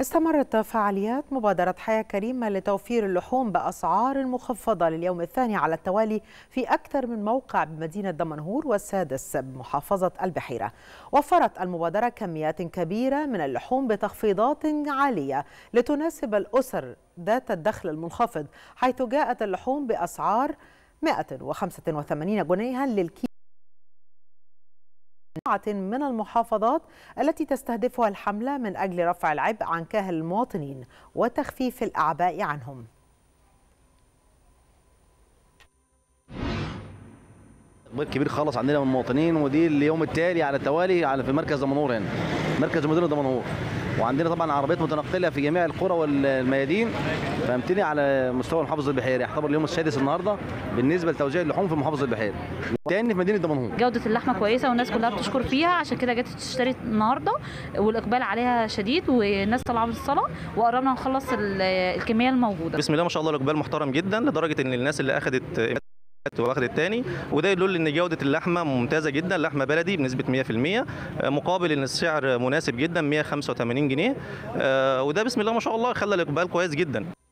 استمرت فعاليات مبادرة حياة كريمة لتوفير اللحوم بأسعار مخفضة لليوم الثاني على التوالي في أكثر من موقع بمدينة دمنهور والسادس بمحافظة البحيرة وفرت المبادرة كميات كبيرة من اللحوم بتخفيضات عالية لتناسب الأسر ذات الدخل المنخفض حيث جاءت اللحوم بأسعار 185 جنيها للكيلو من المحافظات التي تستهدفها الحملة من أجل رفع العبء عن كاهل المواطنين وتخفيف الأعباء عنهم اقبال كبير خالص عندنا من المواطنين ودي اليوم التالي على التوالي على في مركز دمنهور هنا مركز مدينه دمنهور وعندنا طبعا عربيات متنقله في جميع القرى والميادين فهمتني على مستوى محافظه البحيري يعتبر اليوم السادس النهارده بالنسبه لتوزيع اللحوم في محافظه البحيري تاني في مدينه دمنهور جودة اللحمة كويسة والناس كلها بتشكر فيها عشان كده جت تشتري النهاردة والإقبال عليها شديد والناس طالعة من الصلاة وقربنا نخلص ال- الكمية الموجودة بسم الله ما شاء الله الاقبال محترم جدا لدرجه ان الناس اللي اخذت واخدت تاني وده يدل ان جوده اللحمه ممتازه جدا لحمه بلدي بنسبه 100% مقابل ان السعر مناسب جدا 185 جنيه آه، وده بسم الله ما شاء الله خلى الاقبال كويس جدا